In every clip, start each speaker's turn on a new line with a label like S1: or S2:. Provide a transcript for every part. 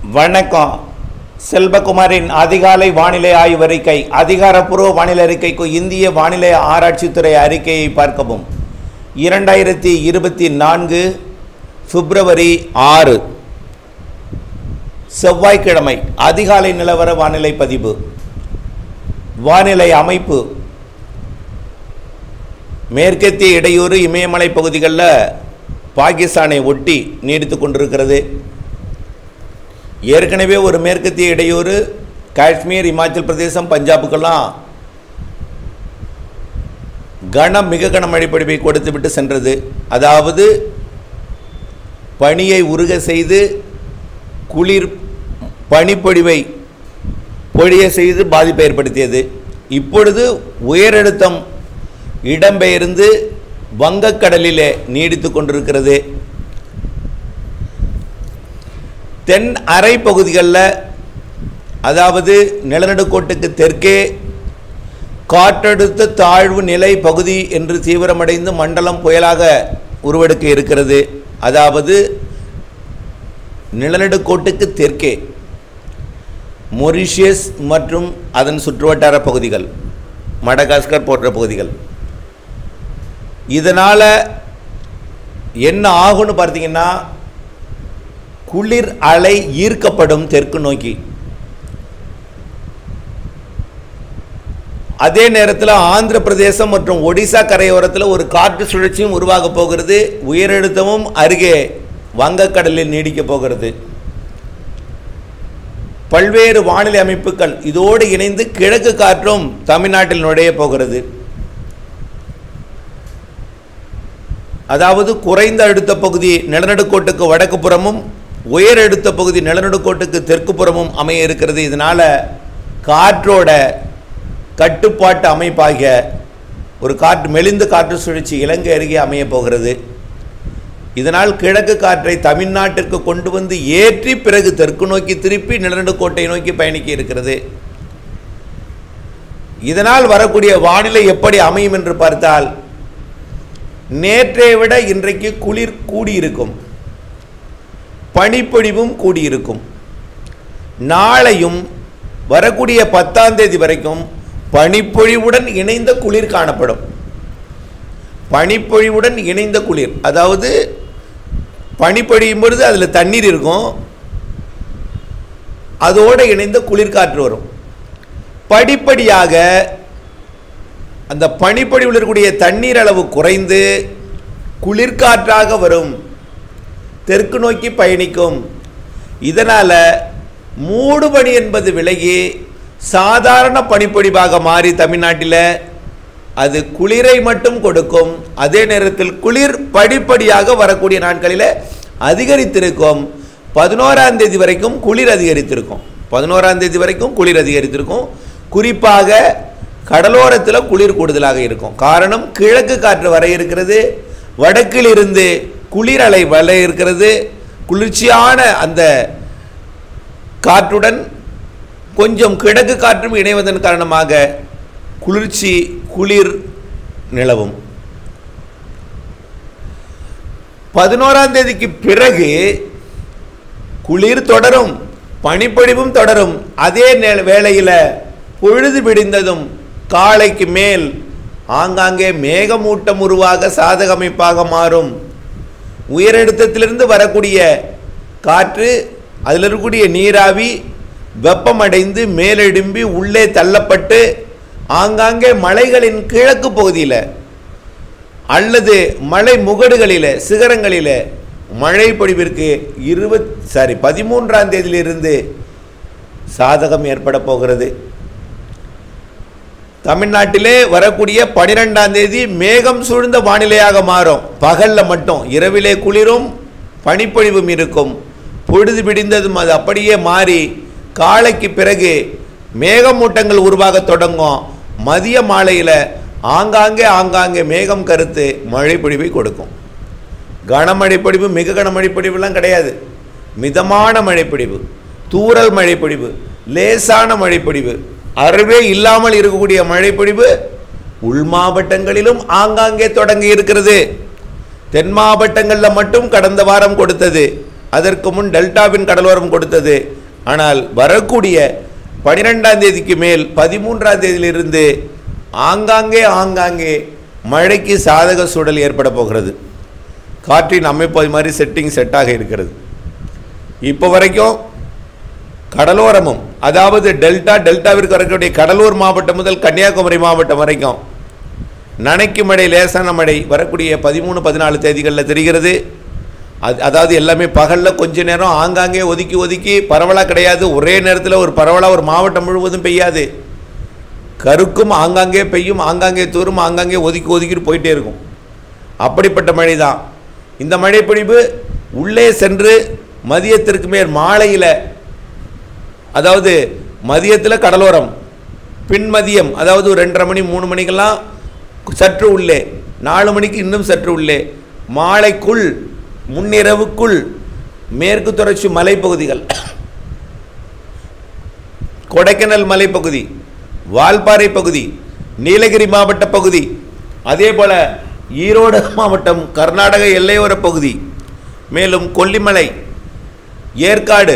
S1: வணக்கம் செல்வகுமாரின் அதிகாலை வானிலை ஆய்வறிக்கை அதிகாரப்பூர்வ வானிலை அறிக்கைக்கு இந்திய வானிலை ஆராய்ச்சித்துறை அறிக்கையை பார்க்கவும் இரண்டாயிரத்தி இருபத்தி நான்கு பிப்ரவரி ஆறு செவ்வாய்க்கிழமை அதிகாலை நிலவர வானிலை பதிவு வானிலை அமைப்பு மேற்கத்திய இடையூறு இமயமலை பகுதிகளில் பாகிஸ்தானை ஒட்டி நீடித்து கொண்டிருக்கிறது ஏற்கனவே ஒரு மேற்கத்திய இடையூறு காஷ்மீர் இமாச்சல் பிரதேசம் பஞ்சாபுக்கெல்லாம் கனம் மிக கனமழை பொழிவை கொடுத்து விட்டு சென்றது அதாவது பனியை உருக செய்து குளிர் பனிப்பொழிவை பொழிய செய்து பாதிப்பை ஏற்படுத்தியது இப்பொழுது உயரழுத்தம் இடம்பெயர்ந்து வங்கக்கடலிலே நீடித்து கொண்டிருக்கிறது தென் அரை பகுதிகளில் அதாவது நிலநடுக்கோட்டுக்கு தெற்கே காற்றழுத்த தாழ்வு நிலை பகுதி என்று தீவிரமடைந்து மண்டலம் புயலாக உருவெடுக்க இருக்கிறது அதாவது நிலநடுக்கோட்டுக்கு தெற்கே மொரிஷியஸ் மற்றும் அதன் சுற்றுவட்டார பகுதிகள் மடகாஸ்கர் போன்ற பகுதிகள் இதனால் என்ன ஆகும்னு பார்த்தீங்கன்னா குளிர் அலை ஈர்க்கப்படும் தெற்கு நோக்கி அதே நேரத்தில் ஆந்திர பிரதேசம் மற்றும் ஒடிசா கரையோரத்தில் ஒரு காற்று சுழற்சியும் உருவாக போகிறது உயரழுத்தமும் அருகே வங்கக்கடலில் நீடிக்க போகிறது பல்வேறு வானிலை அமைப்புகள் இதோடு இணைந்து கிழக்கு காற்றும் தமிழ்நாட்டில் நுழைய போகிறது அதாவது குறைந்த அழுத்த பகுதி நிலநடுக்கோட்டுக்கு வடக்கு புறமும் உயர் அழுத்த பகுதி நிலநடுக்கோட்டுக்கு தெற்கு புறமும் அமைய இருக்கிறது இதனால் காற்றோட கட்டுப்பாட்டு அமைப்பாகிய ஒரு காற்று மெலிந்த காற்று சுழற்சி இலங்கை அருகே அமைய போகிறது இதனால் கிழக்கு காற்றை தமிழ்நாட்டிற்கு கொண்டு வந்து ஏற்றி பிறகு தெற்கு நோக்கி திருப்பி நிலநடுக்கோட்டை நோக்கி பயணிக்க இருக்கிறது இதனால் வரக்கூடிய வானிலை எப்படி அமையும் என்று பார்த்தால் நேற்றை விட இன்றைக்கு குளிர் கூடியிருக்கும் பனிப்பொழிவும் கூடியிருக்கும் நாளையும் வரக்கூடிய பத்தாம் தேதி வரைக்கும் பனிப்பொழிவுடன் இணைந்த குளிர் காணப்படும் பனிப்பொழிவுடன் இணைந்த குளிர் அதாவது பனிப்பொழியும் பொழுது அதில் தண்ணீர் இருக்கும் அதோடு இணைந்த குளிர்காற்று வரும் படிப்படியாக அந்த பனிப்பொழிவில் இருக்கக்கூடிய தண்ணீர் அளவு குறைந்து குளிர்காற்றாக வரும் தெற்கு நோக்கி பயணிக்கும் இதனால் மூடுபனி என்பது விலகி சாதாரண பனிப்பொழிவாக மாறி தமிழ்நாட்டில் அது குளிரை மட்டும் கொடுக்கும் அதே நேரத்தில் குளிர் படிப்படியாக வரக்கூடிய நாட்களில் அதிகரித்திருக்கும் பதினோராம் தேதி வரைக்கும் குளிர் அதிகரித்திருக்கும் பதினோராம் தேதி வரைக்கும் குளிர் அதிகரித்திருக்கும் குறிப்பாக கடலோரத்தில் குளிர் கூடுதலாக இருக்கும் காரணம் கிழக்கு காற்று வர இருக்கிறது வடக்கில் இருந்து குளிர் அலை வர இருக்கிறது குளிர்ச்சியான அந்த காற்றுடன் கொஞ்சம் கிழக்கு காற்றும் இணைவதன் காரணமாக குளிர்ச்சி குளிர் நிலவும் பதினோராம் தேதிக்கு பிறகு குளிர் தொடரும் பனிப்பொழிவும் தொடரும் அதே நே- வேளையில் பொழுது விடிந்ததும் காலைக்கு மேல் ஆங்காங்கே மேகமூட்டம் உருவாக சாதக அமைப்பாக மாறும் உயரழுத்தத்திலிருந்து வரக்கூடிய காற்று அதில் இருக்கக்கூடிய நீராவி வெப்பமடைந்து மேலெடும்பி உள்ளே தள்ளப்பட்டு ஆங்காங்கே மலைகளின் கிழக்கு பகுதியில் அல்லது மலை முகடுகளில் சிகரங்களில் மழை பொழிவிற்கு இருபத் சாரி பதிமூன்றாம் தேதியிலிருந்து சாதகம் ஏற்பட போகிறது தமிழ்நாட்டிலே வரக்கூடிய பனிரெண்டாம் தேதி மேகம் சூழ்ந்த வானிலையாக மாறும் பகலில் மட்டும் இரவிலே குளிரும் பனிப்பொழிவும் இருக்கும் பொழுது விடிந்ததும் அது அப்படியே மாறி காலைக்கு பிறகு மேகமூட்டங்கள் உருவாக தொடங்கும் மதிய மாலையில் ஆங்காங்கே ஆங்காங்கே மேகம் கருத்து மழை பொழிவை கொடுக்கும் கனமழை பொழிவு மிக கனமழை பொழிவுலாம் கிடையாது மிதமான மழை பொழிவு தூறல் மழை பொழிவு லேசான மழை பொழிவு அறவே இல்லாமல் இருக்கக்கூடிய மழை பொழிவு உள் மாவட்டங்களிலும் ஆங்காங்கே தொடங்கி இருக்கிறது தென் மாவட்டங்களில் மட்டும் கடந்த வாரம் கொடுத்தது அதற்கு முன் டெல்டாவின் கடலோரம் கொடுத்தது ஆனால் வரக்கூடிய பனிரெண்டாம் தேதிக்கு மேல் பதிமூன்றாம் தேதியிலிருந்து ஆங்காங்கே ஆங்காங்கே மழைக்கு சாதக சூழல் ஏற்பட போகிறது காற்றின் அமைப்பு அது மாதிரி செட்டிங் செட்டாக இருக்கிறது இப்போ வரைக்கும் கடலோரமும் அதாவது டெல்டா டெல்டாவிற்கு வரக்கூடிய கடலூர் மாவட்டம் முதல் கன்னியாகுமரி மாவட்டம் வரைக்கும் நனைக்கும் மழை லேசான மழை வரக்கூடிய பதிமூணு பதினாலு தேதிகளில் தெரிகிறது அது அதாவது எல்லாமே பகலில் கொஞ்ச நேரம் ஆங்காங்கே ஒதுக்கி ஒதுக்கி பரவலாக கிடையாது ஒரே நேரத்தில் ஒரு பரவலாக ஒரு மாவட்டம் முழுவதும் பெய்யாது கருக்கும் ஆங்காங்கே பெய்யும் ஆங்காங்கே தூரும் ஆங்காங்கே ஒதுக்கி ஒதுக்கிட்டு போயிட்டே இருக்கும் அப்படிப்பட்ட மழை தான் இந்த மழைப்பொழிவு உள்ளே சென்று மதியத்திற்கு மேல் மாலையில் அதாவது மதியத்தில் கடலோரம் பின்மதியம் அதாவது ஒரு ரெண்டரை மணி மூணு மணிக்கெல்லாம் சற்று உள்ளே நாலு மணிக்கு இன்னும் சற்று உள்ளே மாலைக்குள் முன்னிரவுக்குள் மேற்கு தொடர்ச்சி மலைப்பகுதிகள் கொடைக்கானல் மலைப்பகுதி வால்பாறை பகுதி நீலகிரி மாவட்ட பகுதி அதே போல ஈரோடு மாவட்டம் கர்நாடக எல்லையோர பகுதி மேலும் கொல்லிமலை ஏற்காடு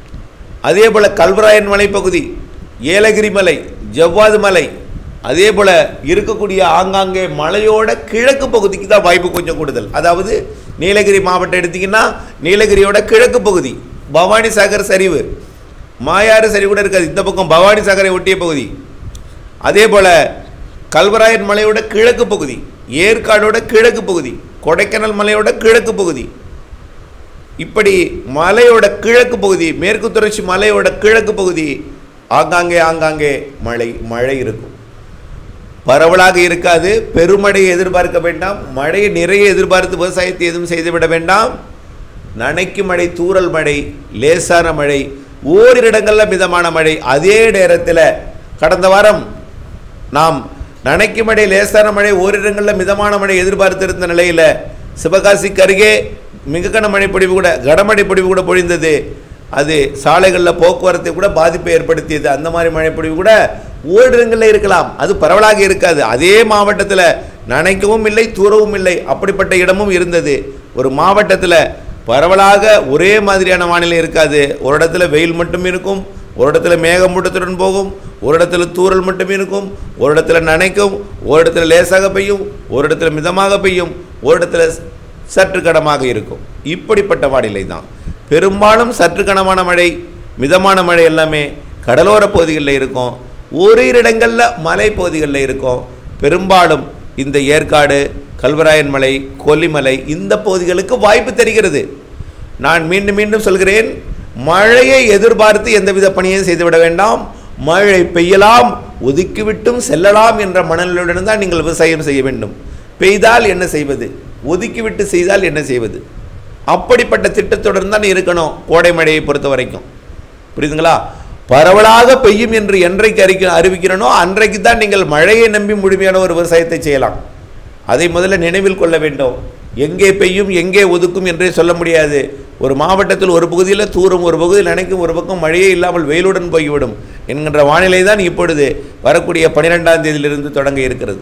S1: அதே போல் கல்வராயன் மலைப்பகுதி ஏலகிரி மலை ஜவ்வாது மலை அதே போல் இருக்கக்கூடிய ஆங்காங்கே மலையோட கிழக்கு பகுதிக்கு தான் வாய்ப்பு கொஞ்சம் கூடுதல் அதாவது நீலகிரி மாவட்டம் எடுத்திங்கன்னா நீலகிரியோட கிழக்கு பகுதி பவானி சாகர் சரிவு மாயாறு சரிவு கூட இருக்காது இந்த பக்கம் பவானி சாகரை ஒட்டிய பகுதி அதே போல் கல்வராயன் மலையோட கிழக்கு பகுதி ஏற்காடோட கிழக்கு பகுதி கொடைக்கானல் மலையோட கிழக்கு பகுதி இப்படி மலையோட கிழக்கு பகுதி மேற்கு தொடர்ச்சி மலையோட கிழக்கு பகுதி ஆங்காங்கே ஆங்காங்கே மழை மழை இருக்கும் பரவலாக இருக்காது பெருமழையை எதிர்பார்க்க வேண்டாம் மழையை நிறைய எதிர்பார்த்து விவசாயத்தை எதுவும் செய்துவிட வேண்டாம் நனைக்கும் மழை தூறல் மழை லேசான மழை ஓரிரு இடங்களில் மிதமான மழை அதே நேரத்தில் கடந்த வாரம் நாம் நனைக்கும் மழை லேசான மழை ஓரிடங்களில் மிதமான மழை எதிர்பார்த்திருந்த நிலையில் சிவகாசிக்கு அருகே மிக கன மழை பொழிவு கூட கனமழை பொழிவு கூட பொழிந்தது அது சாலைகளில் போக்குவரத்தை கூட பாதிப்பை ஏற்படுத்தியது அந்த மாதிரி மழை பொழிவு கூட ஓரிடங்களில் இருக்கலாம் அது பரவலாக இருக்காது அதே மாவட்டத்தில் நனைக்கவும் இல்லை தூரவும் இல்லை அப்படிப்பட்ட இடமும் இருந்தது ஒரு மாவட்டத்தில் பரவலாக ஒரே மாதிரியான வானிலை இருக்காது ஒரு இடத்துல வெயில் மட்டும் இருக்கும் ஒரு இடத்துல மேகமூட்டத்துடன் போகும் ஒரு இடத்துல தூறல் மட்டும் இருக்கும் ஒரு இடத்துல நனைக்கும் ஒரு இடத்துல லேசாக பெய்யும் ஒரு இடத்துல மிதமாக பெய்யும் ஒரு இடத்துல சற்று கனமாக இருக்கும் இப்படிப்பட்ட வானிலை தான் பெரும்பாலும் சற்று கனமான மழை மிதமான மழை எல்லாமே கடலோர பகுதிகளில் இருக்கும் ஓரிரு இடங்களில் மலை பகுதிகளில் இருக்கும் பெரும்பாலும் இந்த ஏற்காடு கல்வராயன் மலை கொல்லிமலை இந்த பகுதிகளுக்கு வாய்ப்பு தெரிகிறது நான் மீண்டும் மீண்டும் சொல்கிறேன் மழையை எதிர்பார்த்து எந்தவித பணியையும் செய்துவிட வேண்டாம் மழை பெய்யலாம் ஒதுக்கிவிட்டும் செல்லலாம் என்ற மனநிலையுடன் தான் நீங்கள் விவசாயம் செய்ய வேண்டும் பெய்தால் என்ன செய்வது ஒதுக்கிவிட்டு செய்தால் என்ன செய்வது அப்படிப்பட்ட திட்டத்துடன் தான் இருக்கணும் கோடை மழையை பொறுத்த வரைக்கும் புரியுதுங்களா பரவலாக பெய்யும் என்று என்றைக்கு அறிக்க அறிவிக்கிறனோ அன்றைக்கு தான் நீங்கள் மழையை நம்பி முழுமையான ஒரு விவசாயத்தை செய்யலாம் அதை முதல்ல நினைவில் கொள்ள வேண்டும் எங்கே பெய்யும் எங்கே ஒதுக்கும் என்றே சொல்ல முடியாது ஒரு மாவட்டத்தில் ஒரு பகுதியில் தூரும் ஒரு பகுதியில் நினைக்கும் ஒரு பக்கம் மழையே இல்லாமல் வெயிலுடன் போய்விடும் என்கின்ற வானிலை தான் இப்பொழுது வரக்கூடிய பன்னிரெண்டாம் தேதியிலிருந்து தொடங்க இருக்கிறது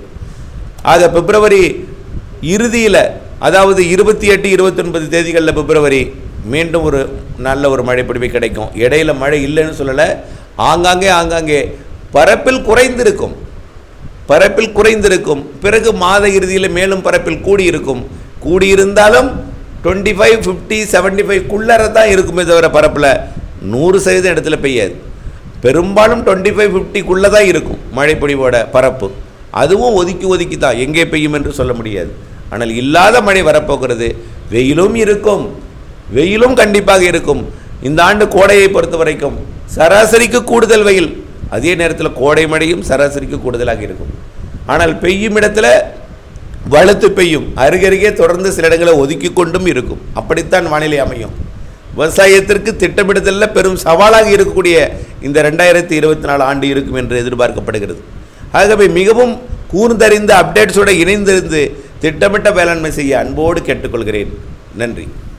S1: ஆக பிப்ரவரி இறுதியில் அதாவது இருபத்தி எட்டு இருபத்தொன்பது தேதிகளில் பிப்ரவரி மீண்டும் ஒரு நல்ல ஒரு மழை பொழிவு கிடைக்கும் இடையில மழை இல்லைன்னு சொல்லலை ஆங்காங்கே ஆங்காங்கே பரப்பில் குறைந்திருக்கும் பரப்பில் குறைந்திருக்கும் பிறகு மாத இறுதியில் மேலும் பரப்பில் கூடியிருக்கும் கூடியிருந்தாலும் twenty five fifty seventy five குள்ளர தான் இருக்குமே தவிர பரப்பில் நூறு சதவீதம் இடத்துல பெய்யாது பெரும்பாலும் டுவெண்ட்டி ஃபைவ் ஃபிஃப்டிக்குள்ளே தான் இருக்கும் மழை பொழிவோட பரப்பு அதுவும் ஒதுக்கி ஒதுக்கி தான் எங்கே பெய்யும் என்று சொல்ல முடியாது ஆனால் இல்லாத மழை வரப்போகிறது வெயிலும் இருக்கும் வெயிலும் கண்டிப்பாக இருக்கும் இந்த ஆண்டு கோடையை பொறுத்த வரைக்கும் சராசரிக்கு கூடுதல் வெயில் அதே நேரத்தில் கோடை மழையும் சராசரிக்கு கூடுதலாக இருக்கும் ஆனால் பெய்யும் இடத்துல வலுத்து பெய்யும் அருகருகே தொடர்ந்து சில இடங்களை ஒதுக்கி கொண்டும் இருக்கும் அப்படித்தான் வானிலை அமையும் விவசாயத்திற்கு திட்டமிடுதலில் பெரும் சவாலாக இருக்கக்கூடிய இந்த ரெண்டாயிரத்தி இருபத்தி நாலு ஆண்டு இருக்கும் என்று எதிர்பார்க்கப்படுகிறது ஆகவே மிகவும் கூர்ந்தறிந்த அப்டேட்ஸோடு இணைந்திருந்து திட்டமிட்ட வேளாண்மை செய்ய அன்போடு கேட்டுக்கொள்கிறேன் நன்றி